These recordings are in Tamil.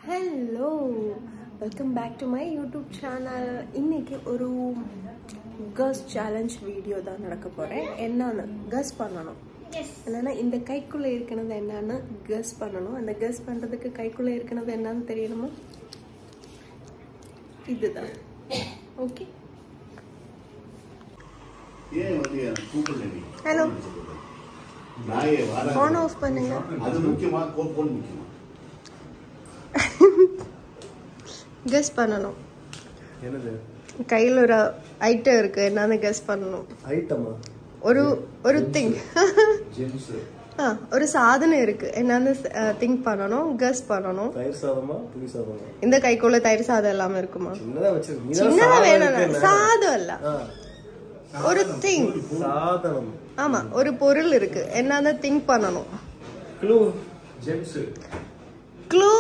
Hello welcome back to my YouTube channel இன்னைக்கு ஒரு கஸ் சேலஞ்ச் வீடியோ தான் நடக்க போகிறேன் என்னன்னு கஸ் பண்ணணும் என்னன்னா இந்த கைக்குள்ளே இருக்கிறது என்னன்னு கஸ் பண்ணணும் அந்த கஸ் பண்ணுறதுக்கு கைக்குள்ளே இருக்கிறது என்னன்னு தெரியணுமா இதுதான் ஓகே ஏன் வந்து எனக்கு கூப்பிடல நீ Hello. நாயே வர ஃபோன் ஆஃப் பண்ணுங்க அது முக்கியமா கோன் போன் முக்கியமா கஸ் பண்ணணும் என்னது கையில் ஒரு ஐட்டம் இருக்கு என்னன்னு கஸ் பண்ணணும் ஐட்டமா ஒரு ஒரு திங் ஜென்ஸ் ஆ ஒரு சாதனம் இருக்கு என்னன்னு திங்க் பண்ணணும் கஸ் பண்ணணும் தயிர் சாதமா புளி சாதமா இந்த கைக்குள்ள தயிர் சாதம் எல்லாமே இருக்குமா சின்னதா வச்சிருக்கு நீ தான் சின்னதா சாதம் வேணும் இருக்குன்னு. சாதம் இல்ல ஆ, ஒரு திங் சாதனம் ஆமா ஒரு பொருள் இருக்கு என்னன்னு திங்க் பண்ணணும் க்ளூ ஜென்ஸ் க்ளூ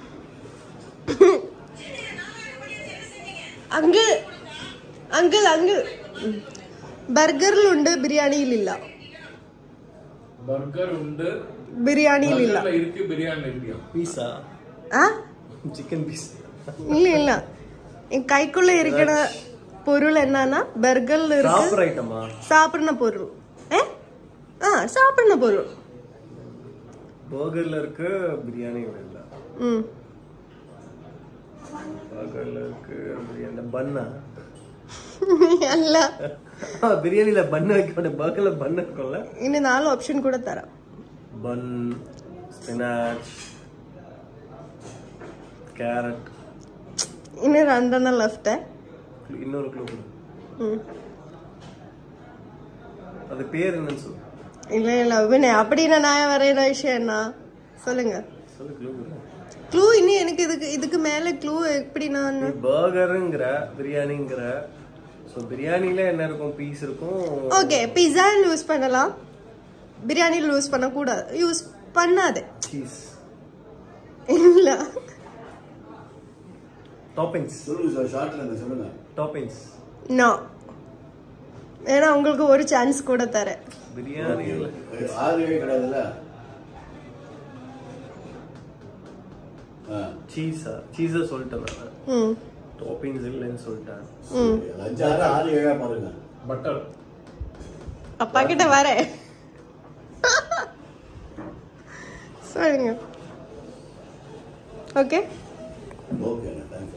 അങ്കിൾ അങ്കിൾ അങ്കിൾ ബർഗറിലുണ്ട് ബിരിയാണിയിലില്ല பர்கர் உண்டு ബിരിയാണിയിലില്ല பர்கர்ல இருக்கு பிரியாணி இருக்கு பீஸா ആ சிக்கன் பீஸ் இல்ல இல்ல என் கைக்குள்ள இருக்கிற பொருள் என்னன்னா பர்கர்ல இருக்கு சாப்பிட்ற ஐட்டமா சாப்பிடுற பொருள் ஏ ஆ சாப்பிடுற பொருள் பர்கர்ல இருக்கு பிரியாணி இல்ல ம் பர்கர்ல இருக்கு பிரியாணி பன்னா അല്ല பிரியாணில பன்னு வைக்க மாட்டேன் பர்கர்ல பன் இருக்கும்ல ഇനി നാല് ഓപ്ഷൻ കൂടെ തരാം பன் ஸ்பினாச் கேரட் ഇനി രണ്ടെണ്ണം ലെഫ്റ്റ് இன்னொரு க்ளூ அது பேர் என்னன்னு சொல்லு இல்ல இல்ல പിന്നെ அப்படின்னு நான் வரைகிற விஷயம் என்ன சொல்லுங்க சொல்லு க்ளூ க்ளூ இனி எனக்கு இதுக்கு இதுக்கு மேல க்ளூ எப்படி நான் நீ பர்கருங்கிற பிரியாணிங்கிற ஸோ பிரியாணில என்ன இருக்கும் பீஸ் இருக்கும் ஓகே பிஸா யூஸ் பண்ணலாம் பிரியாணியில் யூஸ் பண்ணக்கூடாது யூஸ் பண்ணாது சீஸ் இல்ல டாப்பிங்ஸ் சொல்லுங்க சார் ஷார்ட்ல இந்த சொல்லுங்க டாப்பிங்ஸ் நோ ஏன்னா உங்களுக்கு ஒரு சான்ஸ் கூட தரேன் பிரியாணியில் ஆறுவே கிடையாதுல்ல ஆ, சீஸா சீஸை சொல்லிட்டேன் நான் ம் டாப்பிங்ஸ் இல்லைன்னு சொல்லிட்டேன் ம் சரி, அஞ்சாறு ஆறு ஏழா பாருங்க பட்டர் அப்பா கிட்ட வரேன் சொல்லுங்க ஓகே ஓகே தேங்க்ஸ்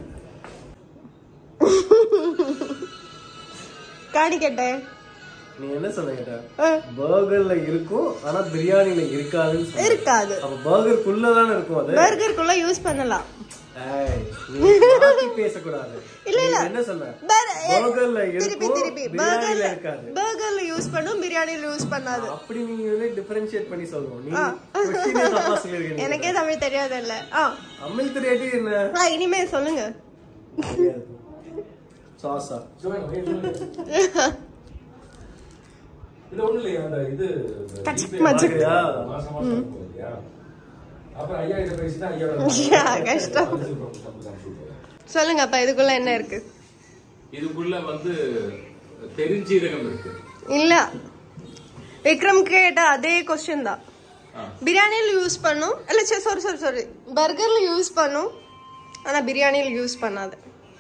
காணி கேட்டேன் நீ என்ன சொன்ன கேட்ட ஆ, பர்கர்ல இருக்கும் ஆனா பிரியாணில இருக்காதுன்னு சொன்ன. இருக்காது அப்ப பர்கருக்குள்ள தானே இருக்கும் அது பர்கருக்குள்ள யூஸ் பண்ணலாம் ஏய், நீ மாத்தி பேசக்கூடாது இல்ல, இல்ல. நீ என்ன சொன்ன பர்- ஏ, பர்கர்ல திருப்பி இருக்கும் திருப்பி பிரியாணில பர்கர்ல இருக்காது பர்கர்ல யூஸ் பண்ணும் பிரியாணில யூஸ் பண்ணாது அப்படி நீங்க வந்து டிஃபரன்ஷியேட் பண்ணி சொல்லணும் நீ ஆ. question ஏ தப்பா சொல்லிருக்கீங்க எனக்கே தமிழ் தெரியாது இல்ல ஆ அமில் தெரியாட்டி என்ன ஆ, இனிமே சொல்லுங்க சாஸா இது ஒண்ணு இல்லையா அந்த இது கச்சக் மச்சக். பாக்குறியா? மாசம் மாசம் இருக்கும் இல்லையா? அப்புறம் ஐயா கிட்ட பேசினா ஐயா யா, கஷ்டம். சொல்லுங்க அப்ப இதுக்குள்ள என்ன இருக்கு இதுக்குள்ள வந்து தெரிஞ்சீரகம் இருக்கு இல்ல விக்ரம் கேட்ட அதே கொஸ்டின் தான் ஆ. பிரியாணியில் யூஸ் பண்ணும் இல்ல சாரி சாரி சாரி பர்கர்ல யூஸ் பண்ணும் ஆனா பிரியாணியில் யூஸ் பண்ணாது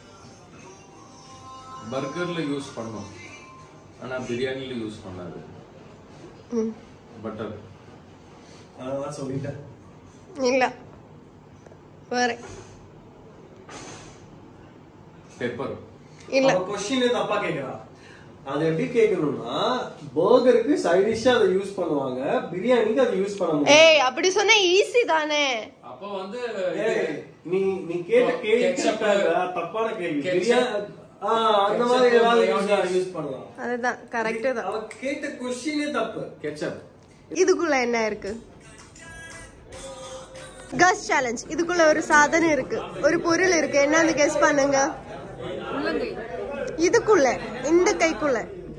பர்கர்ல யூஸ் பண்ணோம் ஆனா பிரியாணில யூஸ் பண்ணாது ம். பட்டர் அதான் சொல்லிட்டேன் இல்ல வேற பெப்பர் இல்ல அவ கொஸ்டினே தப்பா கேக்குறா அது எப்படி கேட்கணும்னா பர்கருக்கு சைட் டிஷ்ஷா அதை யூஸ் பண்ணுவாங்க பிரியாணிக்கு அதை யூஸ் பண்ண முடியும் ஏய் அப்படி சொன்னா ஈஸி தானே அப்ப வந்து ஏய், நீ நீ கேட்ட கேள்வி Ketchup. தப்பான கேள்வி Ketchup. பிரியாணி ஆ, அந்த மாதிரி Ketchup, ஏதாவது mayonnaise. யூஸ் பண்ணலாம் அதுதான் கரெக்ட் தான் அவ கேட்ட கொஸ்டினே தப்பு கெச்சப் இதுக்குள்ள என்ன இருக்கு கஸ் சேலஞ்ச் இதுக்குள்ள ஒரு சாதனம் இருக்கு ஒரு பொருள் இருக்கு என்னன்னு கெஸ் பண்ணுங்க இதுக்குள்ள இந்த கைக்குள்ள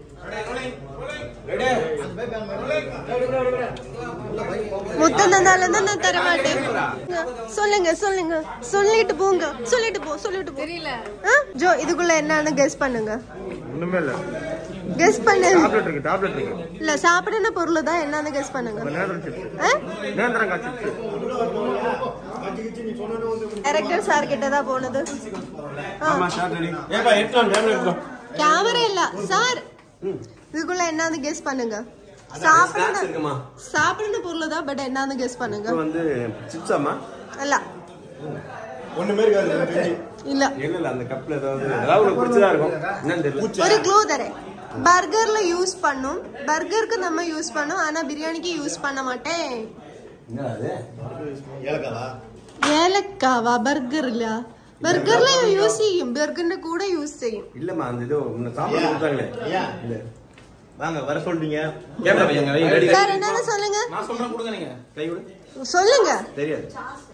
முத்தம் தந்தாலும் தான் நான் தர மாட்டேன் சொல்லுங்க சொல்லுங்க சொல்லிட்டு போங்க சொல்லிட்டு போ சொல்லிட்டு போ தெரியல ஜோ இதுக்குள்ள என்னன்னு கெஸ் பண்ணுங்க ஒண்ணுமே இல்ல கெஸ் பண்ணு டாப்லெட் இருக்கு டாப்லெட் இருக்கு இல்ல சாப்பிடுன பொருள் தான் என்னன்னு கெஸ் பண்ணுங்க நேந்திரம் சிப்ஸ் ஆ? நேந்திரங்காய் சிப்ஸ் டைரக்டர் சார் கிட்ட தான் போனது ஆமா ஷார்ட் ரெடி ஏப்பா எடுத்துலாம் கேமரா எடுத்துலாம் கேமரா இல்ல சார் இதுக்குள்ள என்னன்னு கெஸ் பண்ணுங்க சாப்பிடுற இருக்குமா சாப்பிடுற பொருள் தான் பட் என்னன்னு கெஸ் பண்ணுங்க இது வந்து சிப்ஸாமா இல்ல ஒண்ணுமே இருக்காது எனக்கு தெரிஞ்சு. இல்ல இல்ல இல்ல அந்த கப்ல ஏதாவது ஏதாவது உனக்கு பிடிச்சதா இருக்கும் என்னன்னு தெரியல ஒரு க்ளூ தரேன் பர்கர்ல யூஸ் பண்ணும் பர்கருக்கு நம்ம யூஸ் பண்ணோம் ஆனா பிரியாணிக்கு யூஸ் பண்ண மாட்டேன் என்ன அது ஏலக்காவா பர்கர் இல்ல பர்கர்ல யூஸ் செய்யும் பர்கர்னு கூட யூஸ் செய்யும் இல்லம்மா அந்த இது முன்ன சாப்பாடு கொடுத்தாங்களே இல்ல வாங்க வர சொல்றீங்க கேமரா பையங்க வை ரெடி சார் என்னன்னு சொல்லுங்க நான் சொல்றேன் கொடுங்க நீங்க கை விடு சொல்லுங்க தெரியாது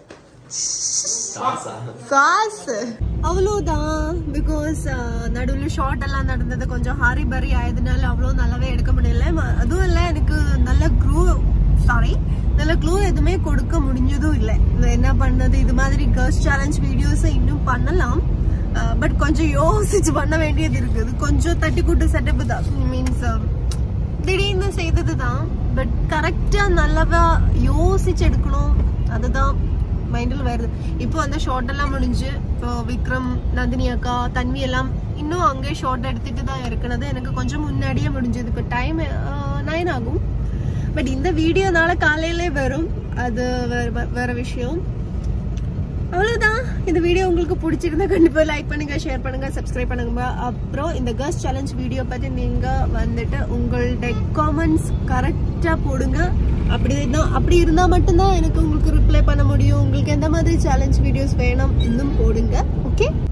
சாசா சாஸ் அவ்வளோதான் பிகாஸ் நடுவில் ஷார்ட் எல்லாம் நடந்தது கொஞ்சம் ஹாரி பரி ஆயதுனால அவ்வளோ நல்லாவே எடுக்க முடியல ம- அதுவும் இல்லை எனக்கு நல்ல க்ரூ சாரி நல்ல க்ளூ எதுவுமே கொடுக்க முடிஞ்சதும் இல்லை நான் என்ன பண்ணது இது மாதிரி கேர்ள்ஸ் சேலஞ்ச் வீடியோஸ் இன்னும் பண்ணலாம் பட் கொஞ்சம் யோசிச்சு பண்ண வேண்டியது இருக்குது கொஞ்சம் தட்டி கூட்டு செட்டப் தான் மீன்ஸ் திடீர்னு செய்தது தான் பட் கரெக்டா நல்லவா யோசிச்சு எடுக்கணும் அதுதான் மைண்டில் வருது இப்போ அந்த ஷார்ட் எல்லாம் முடிஞ்சு இப்போ விக்ரம் நந்தினி அக்கா தன்வி எல்லாம் இன்னும் அங்கே ஷார்ட் எடுத்துட்டு தான் இருக்கிறது எனக்கு கொஞ்சம் முன்னாடியே முடிஞ்சது இப்போ டைம் நைன் ஆகும் பட் இந்த வீடியோனால காலையிலே வரும் அது வேற வேற விஷயம் அவ்வளவுதான் இந்த வீடியோ உங்களுக்கு பிடிச்சிருந்தா கண்டிப்பா லைக் பண்ணுங்க ஷேர் பண்ணுங்க சப்ஸ்கிரைப் பண்ணுங்க அப்புறம் இந்த கேர்ள்ஸ் சேலஞ்ச் வீடியோ பத்தி நீங்க வந்துட்டு உங்கள்ட்ட காமெண்ட்ஸ் கரெக்டா போடுங்க அப்படி தான் அப்படி இருந்தா மட்டும்தான் எனக்கு உங்களுக்கு ரிப்ளை பண்ண முடியும் உங்களுக்கு எந்த மாதிரி சேலஞ்ச் வீடியோஸ் வேணும் இன்னும் போடுங்க ஓகே